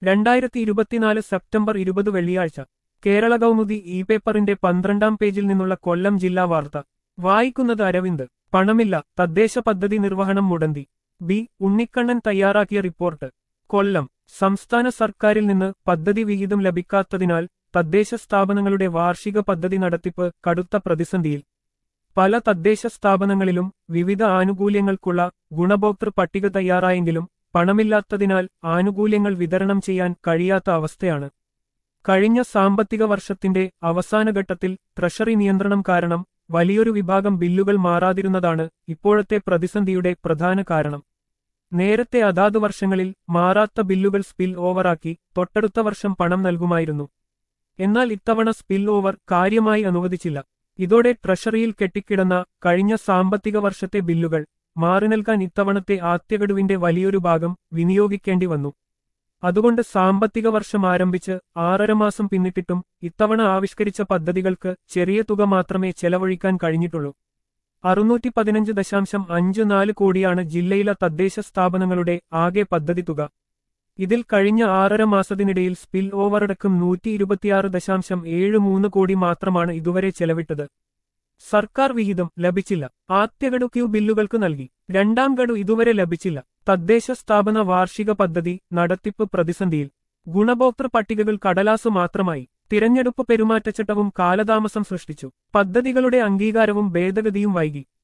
രണ്ടായിരത്തി ഇരുപത്തിനാല് സെപ്റ്റംബർ ഇരുപത് വെള്ളിയാഴ്ച കേരള കൗമുദി ഇ പേപ്പറിന്റെ പന്ത്രണ്ടാം പേജിൽ നിന്നുള്ള കൊല്ലം ജില്ലാ വാർത്ത വായിക്കുന്നത് അരവിന്ദ് പണമില്ല തദ്ദേശ പദ്ധതി നിർവഹണം മുടന്തി ബി ഉണ്ണിക്കണ്ണൻ തയ്യാറാക്കിയ റിപ്പോർട്ട് കൊല്ലം സംസ്ഥാന സർക്കാരിൽ നിന്ന് പദ്ധതി വിഹിതം ലഭിക്കാത്തതിനാൽ തദ്ദേശ സ്ഥാപനങ്ങളുടെ വാർഷിക പദ്ധതി നടത്തിപ്പ് കടുത്ത പ്രതിസന്ധിയിൽ പല തദ്ദേശ സ്ഥാപനങ്ങളിലും വിവിധ ആനുകൂല്യങ്ങൾക്കുള്ള ഗുണഭോക്തൃ പട്ടിക തയ്യാറായെങ്കിലും പണമില്ലാത്തതിനാൽ ആനുകൂല്യങ്ങൾ വിതരണം ചെയ്യാൻ കഴിയാത്ത അവസ്ഥയാണ് കഴിഞ്ഞ സാമ്പത്തിക വർഷത്തിന്റെ അവസാനഘട്ടത്തിൽ ട്രഷറി നിയന്ത്രണം കാരണം വലിയൊരു വിഭാഗം ബില്ലുകൾ മാറാതിരുന്നതാണ് ഇപ്പോഴത്തെ പ്രതിസന്ധിയുടെ പ്രധാന കാരണം നേരത്തെ അതാതു വർഷങ്ങളിൽ മാറാത്ത ബില്ലുകൾ സ്പിൽ ഓവറാക്കി തൊട്ടടുത്ത വർഷം പണം നൽകുമായിരുന്നു എന്നാൽ ഇത്തവണ സ്പിൽ ഓവർ കാര്യമായി അനുവദിച്ചില്ല ഇതോടെ ട്രഷറിയിൽ കെട്ടിക്കിടന്ന കഴിഞ്ഞ സാമ്പത്തിക വർഷത്തെ ബില്ലുകൾ മാറി നൽകാൻ ഇത്തവണത്തെ ആദ്യഗഡുവിന്റെ വലിയൊരു ഭാഗം വിനിയോഗിക്കേണ്ടി വന്നു അതുകൊണ്ട് സാമ്പത്തിക വർഷം ആരംഭിച്ച് ആറര മാസം പിന്നിട്ടിട്ടും ഇത്തവണ ആവിഷ്കരിച്ച പദ്ധതികൾക്ക് ചെറിയ തുക മാത്രമേ ചെലവഴിക്കാൻ കഴിഞ്ഞിട്ടുള്ളൂ അറുന്നൂറ്റി പതിനഞ്ച് ദശാംശം അഞ്ച് നാല് കോടിയാണ് ജില്ലയിലെ തദ്ദേശ സ്ഥാപനങ്ങളുടെ ആകെ പദ്ധതി തുക ഇതിൽ കഴിഞ്ഞ ആറര മാസത്തിനിടയിൽ സ്പിൽ ഓവറടക്കം നൂറ്റി ഇരുപത്തിയാറ് ദശാംശം ഏഴ് മൂന്ന് കോടി മാത്രമാണ് ഇതുവരെ ചെലവിട്ടത് സർക്കാർ വിഹിതം ലഭിച്ചില്ല ആദ്യഗഡു ക്യൂ ബില്ലുകൾക്ക് നൽകി രണ്ടാം ഗഡു ഇതുവരെ ലഭിച്ചില്ല തദ്ദേശ സ്ഥാപന വാർഷിക പദ്ധതി നടത്തിപ്പ് പ്രതിസന്ധിയിൽ ഗുണഭോക്തൃ പട്ടികകൾ കടലാസു മാത്രമായി തിരഞ്ഞെടുപ്പ് പെരുമാറ്റച്ചട്ടവും കാലതാമസം സൃഷ്ടിച്ചു പദ്ധതികളുടെ അംഗീകാരവും ഭേദഗതിയും വൈകി